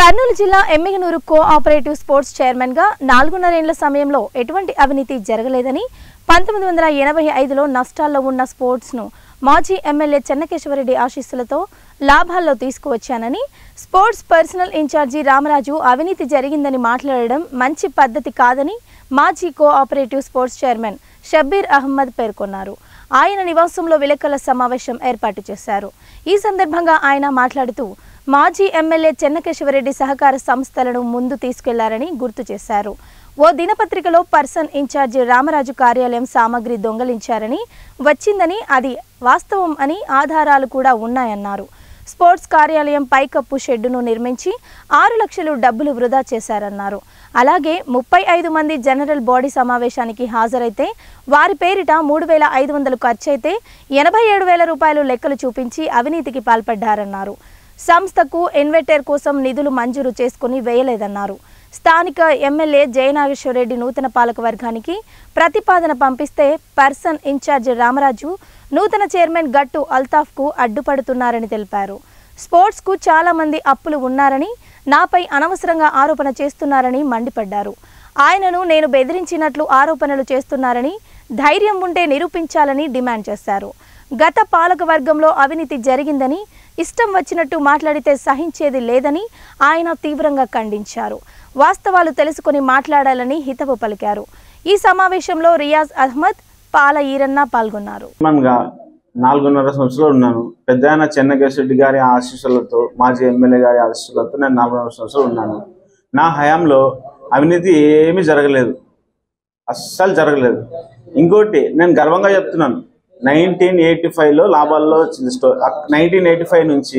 కర్నూలు జిల్లా Emmiganur cooperative sports chairman గా నాలుగున్నరేండ్ల సమయంలో ఎటువంటి అవినీతి జరగలేదని పంతొమ్మిది వందల ఎనభై ఐదులో నష్టాల్లో ఉన్న స్పోర్ట్స్ ను మాజీ ఎమ్మెల్యే చెన్నకేశవరెడ్డి ఆశీస్సులతో లాభాల్లో తీసుకువచ్చానని స్పోర్ట్స్ పర్సనల్ ఇన్ఛార్జి రామరాజు అవినీతి జరిగిందని మాట్లాడడం మంచి పద్ధతి కాదని మాజీ cooperative sports chairman Shabbir Ahmed పేర్కొన్నారు ఆయన నివాసంలో విలేకరుల సమావేశం ఏర్పాటు చేశారు ఈ సందర్భంగా ఆయన మాట్లాడుతూ మాజీ ఎమ్మెల్యే చెన్నకేశవరెడ్డి సహకార సంస్థలను ముందు తీసుకెళ్లారని గుర్తు చేశారు ఓ దినపత్రికలో పర్సన్ ఇన్ఛార్జి రామరాజు కార్యాలయం సామగ్రి దొంగలించారని వచ్చిందని అది వాస్తవం అని ఆధారాలు కూడా ఉన్నాయన్నారు స్పోర్ట్స్ కార్యాలయం పైకప్పు షెడ్డును నిర్మించి ఆరు లక్షలు డబ్బులు వృధా చేశారన్నారు అలాగే ముప్పై ఐదు మంది జనరల్ బాడీ సమావేశానికి హాజరైతే వారి పేరిట మూడు వేల ఐదు వందలు ఖర్చయితే ఎనభై ఏడు వేల రూపాయలు లెక్కలు చూపించి అవినీతికి పాల్పడ్డారన్నారు సంస్థకు ఇన్వెటర్ కోసం నిధులు మంజూరు చేసుకుని వేయలేదన్నారు స్థానిక ఎమ్మెల్యే జయనాగేశ్వరరెడ్డి నూతన పాలక వర్గానికి ప్రతిపాదన పంపిస్తే పర్సన్ ఇన్ఛార్జ్ రామరాజు నూతన చైర్మన్ గట్టు అల్తాఫ్కు అడ్డుపడుతున్నారని తెలిపారు స్పోర్ట్స్కు చాలా మంది అప్పులు ఉన్నారని నాపై అనవసరంగా ఆరోపణ చేస్తున్నారని మండిపడ్డారు ఆయనను నేను బెదిరించినట్లు ఆరోపణలు చేస్తున్నారని ధైర్యం ఉంటే నిరూపించాలని డిమాండ్ చేశారు గత పాలక వర్గంలో అవినీతి జరిగిందని ఇష్టం వచ్చినట్టు మాట్లాడితే సహించేది లేదని ఆయన తీవ్రంగా ఖండించారు వాస్తవాలు తెలుసుకొని మాట్లాడాలని హితవు పలికారు ఈ సమావేశంలో రియాజ్ అహ్మద్ పాల ఈరన్న పాల్గొన్నారు గా నాలుగున్నర సంవత్సరాలు ఉన్నాను పెద్ద ఆయన చెన్నకేశ్వరెడ్డి గారి ఆశీస్సులతో మాజీ ఎమ్మెల్యే గారి ఆశీస్సులతో నేను నాలుగున్నర సంవత్సరాలు ఉన్నాను నా హయాంలో అవినీతి ఏమీ జరగలేదు అస్సలు జరగలేదు ఇంకోటి నేను గర్వంగా చెప్తున్నాను నైన్టీన్ ఎయిటీ ఫైవ్లో లాభాల్లో వచ్చింది స్టో నైన్టీన్ ఎయిటీ ఫైవ్ నుంచి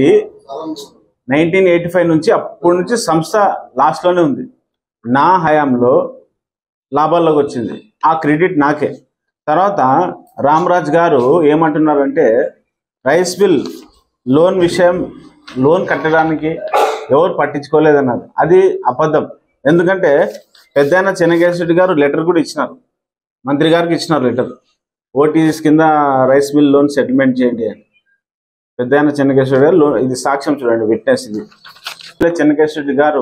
నైన్టీన్ ఎయిటీ ఫైవ్ నుంచి అప్పటి నుంచి సంస్థ లాస్ట్లోనే ఉంది నా హయాంలో లాభాల్లోకి వచ్చింది ఆ క్రెడిట్ నాకే తర్వాత రామరాజ్ గారు ఏమంటున్నారంటే రైస్ బిల్ లోన్ విషయం లోన్ కట్టడానికి ఎవరు పట్టించుకోలేదన్నారు అది అబద్ధం ఎందుకంటే పెద్ద చెన్నకేశ్వరెడ్డి గారు లెటర్ కూడా ఇచ్చినారు మంత్రి గారికి ఇచ్చినారు లెటర్ ఓటీసీస్ కింద రైస్ మిల్ లోన్ సెటిల్మెంట్ చేయండి అని పెద్ద చెన్నకేశ్వర గారు లోన్ ఇది సాక్ష్యం చూడండి విట్నెస్ ఇది చెన్నకేశ్వరెడ్డి గారు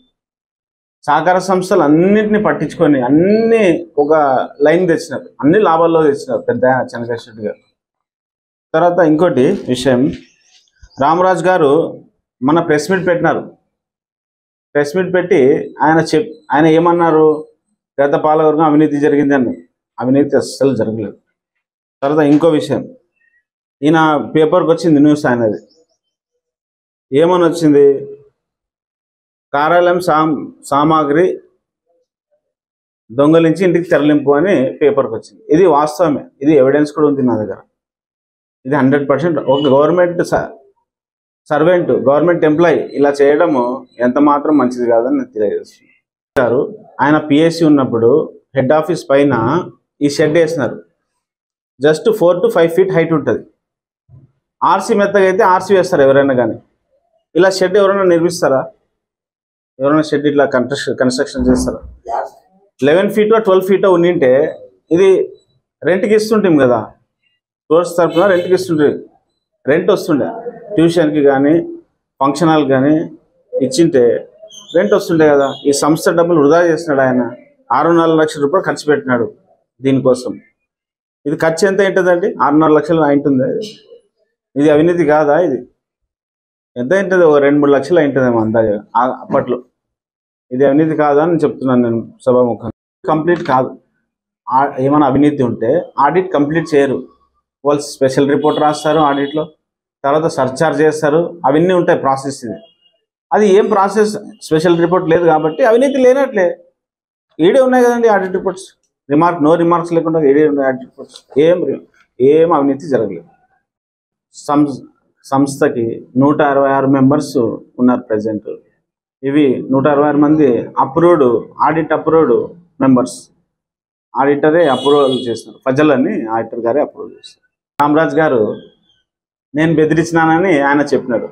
సహకార సంస్థలు అన్నింటినీ పట్టించుకొని అన్ని ఒక లైన్ తెచ్చినారు అన్ని లాభాల్లో తెచ్చినారు పెద్ద చెన్నకేశ్వరెడ్డి గారు తర్వాత ఇంకోటి విషయం రామరాజు గారు మన ప్రెస్ మీట్ పెట్టినారు ప్రెస్ మీట్ పెట్టి ఆయన చెప్ ఆయన ఏమన్నారు గత పాలవర్గం అవినీతి జరిగింది అన్నారు అవినీతి అస్సలు జరగలేదు తర్వాత ఇంకో విషయం ఈయన పేపర్కి వచ్చింది న్యూస్ ఆయనది ఏమని వచ్చింది కార్యాలయం సామ్ సామాగ్రి దొంగలించి ఇంటికి తరలింపు అని పేపర్కి వచ్చింది ఇది వాస్తవమే ఇది ఎవిడెన్స్ కూడా ఉంది నా దగ్గర ఇది హండ్రెడ్ పర్సెంట్ ఒక గవర్నమెంట్ సర్వెంట్ గవర్నమెంట్ ఎంప్లాయీ ఇలా చేయడము ఎంత మాత్రం మంచిది కాదని నేను తెలియజేస్తున్నాను గారు ఆయన పిఎస్సి ఉన్నప్పుడు హెడ్ ఆఫీస్ పైన ఈ షెడ్ వేసినారు just four to five feet height ఉంటుంది ఆర్సీ మెత్తగా అయితే ఆర్సీ వేస్తారు ఎవరైనా కానీ ఇలా షెడ్ ఎవరైనా నిర్మిస్తారా ఎవరైనా షెడ్ ఇట్లా కన్స్ట్రక్షన్ కన్స్ట్రక్షన్ చేస్తారా లెవెన్ ఫీటో ట్వెల్వ్ ఫీటో ఉండింటే ఇది రెంట్కి ఇస్తుంటాం కదా టూరిస్ట్ తరఫున రెంట్కి ఇస్తుంటే రెంట్ వస్తుండే ట్యూషన్కి కానీ ఫంక్షన్ హాల్ కానీ ఇచ్చింటే రెంట్ వస్తుండే కదా ఈ సంస్థ డబ్బులు వృధా చేస్తున్నాడు ఆయన ఆరున్నర లక్షల రూపాయలు ఖర్చు పెట్టినాడు దీనికోసం ఇది ఖర్చు ఎంత ఉంటుందండి ఆరున్నర లక్షలు అయింటుంది ఇది అవినీతి కాదా ఇది ఎంత అయింటుంది ఒక రెండు మూడు లక్షలు అయింటుందేమో అందాజ ఆ- అప్పట్లో ఇది అవినీతి కాదా అని చెప్తున్నాను నేను సభాముఖం కంప్లీట్ కాదు ఆ- ఏమైనా అవినీతి ఉంటే ఆడిట్ కంప్లీట్ చేయరు వాళ్ళు స్పెషల్ రిపోర్ట్ రాస్తారు ఆడిట్లో తర్వాత సర్చార్జ్ చేస్తారు అవన్నీ ఉంటాయి ప్రాసెస్ ఇది అది ఏం ప్రాసెస్ స్పెషల్ రిపోర్ట్ లేదు కాబట్టి అవినీతి లేనట్లే ఈడే ఉన్నాయి కదండి audit reports remark no remarks లేకుండా ఈడే ఉన్నాయి ఆడిట్ రిపోర్ట్స్ ఏం రి- ఏం అవినీతి జరగలేదు సంస్ సంస్థకి నూట అరవై ఆరు మెంబర్స్ ఉన్నారు ప్రజెంట్ ఇవి నూట అరవై ఆరు మంది అప్రూవ్డ్ ఆడిట్ అప్రూవ్డ్ మెంబర్స్ ఆడిటరే అప్రూవల్ చేస్తున్నారు ఫజల్ అని ఆడిటర్ గారే అప్రూవ్ చేస్తారు రామరాజ్ గారు నేను బెదిరించినానని ఆయన చెప్పినాడు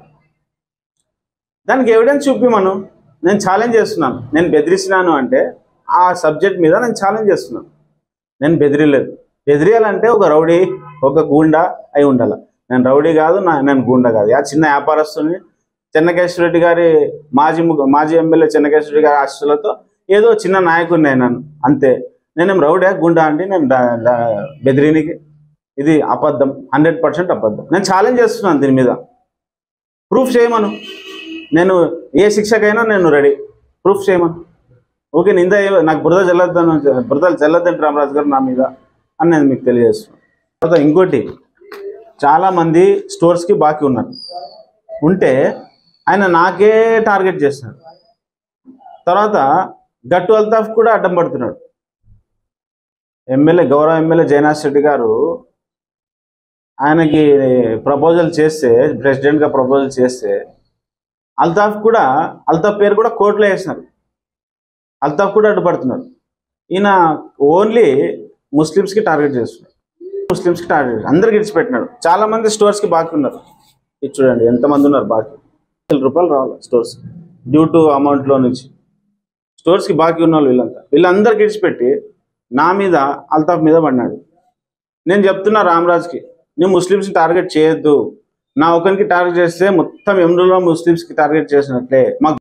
దానికి ఎవిడెన్స్ చూపిమను నేను ఛాలెంజ్ చేస్తున్నాను నేను బెదిరిస్తున్నాను అంటే ఆ సబ్జెక్ట్ మీద నేను ఛాలెంజ్ చేస్తున్నాను నేను బెదిరియలేదు బెదిరియాలంటే ఒక రౌడీ ఒక గూండా అయి ఉండాలి నేను రౌడీ కాదు నా నేను గూండా కాదు ఆ చిన్న వ్యాపారస్తుని చెన్నకేశ్వర రెడ్డి గారి మాజీ ము- మాజీ ఎమ్మెల్యే చెన్నకేశ్వర రెడ్డి గారి ఆశీస్సులతో ఏదో చిన్న నాయకుడిని అయినాను అంతే నేనేం రౌడే గుండా అండి నేను డా- డా- బెదిరినికి ఇది అబద్ధం హండ్రెడ్ పర్సెంట్ అబద్ధం నేను ఛాలెంజ్ చేస్తున్నాను దీని మీద ప్రూఫ్ చేయమను నేను ఏ శిక్షకైనా నేను రెడీ ప్రూఫ్ చేయమను ఓకే నింద ఏ- నాకు బురద చల్లొద్దని బురద చల్లొద్దంటే రామరాజు గారు నా మీద అని నేను మీకు తెలియజేస్తున్నాను తర్వాత ఇంకోటి చాలామంది స్టోర్స్కి బాకీ ఉన్నారు ఉంటే ఆయన నాకే టార్గెట్ చేస్తున్నాడు తర్వాత గట్టు అల్తాఫ్ కూడా అడ్డం పడుతున్నాడు ఎమ్మెల్యే గౌరవ ఎమ్మెల్యే జయనాథ్ రెడ్డి గారు ఆయనకి ప్రపోజల్ చేస్తే ప్రెసిడెంట్గా ప్రపోజల్ చేస్తే అల్తాఫ్ కూడా అల్తాఫ్ పేరు కూడా కోర్టులో వేసినారు అల్తాఫ్ కూడా అడ్డుపడుతున్నారు ఈయన ఓన్లీ ముస్లిమ్స్కి టార్గెట్ చేస్తున్నాడు ముస్లిమ్స్కి టార్గెట్ చేస్తున్నాడు. అందరికి ఇడిచిపెట్టినాడు చాలా మంది స్టోర్స్కి బాకీ ఉన్నారు ఇది చూడండి ఎంతమంది ఉన్నారు బాకీ వేల రూపాయలు రావాలి స్టోర్స్ డ్యూ టు అమౌంట్లో నుంచి స్టోర్స్కి బాకీ ఉన్న వాళ్ళు వీళ్ళంతా వీళ్ళందరికి ఇడిచిపెట్టి నా మీద అల్తాఫ్ మీద పడినాడు నేను చెప్తున్నా రామరాజ్కి నువ్వు ముస్లిమ్స్ని టార్గెట్ చేయొద్దు నా ఒకరికి టార్గెట్ చేస్తే మొత్తం ఎమ్రులో ముస్లిమ్స్కి టార్గెట్ చేసినట్లే మాకు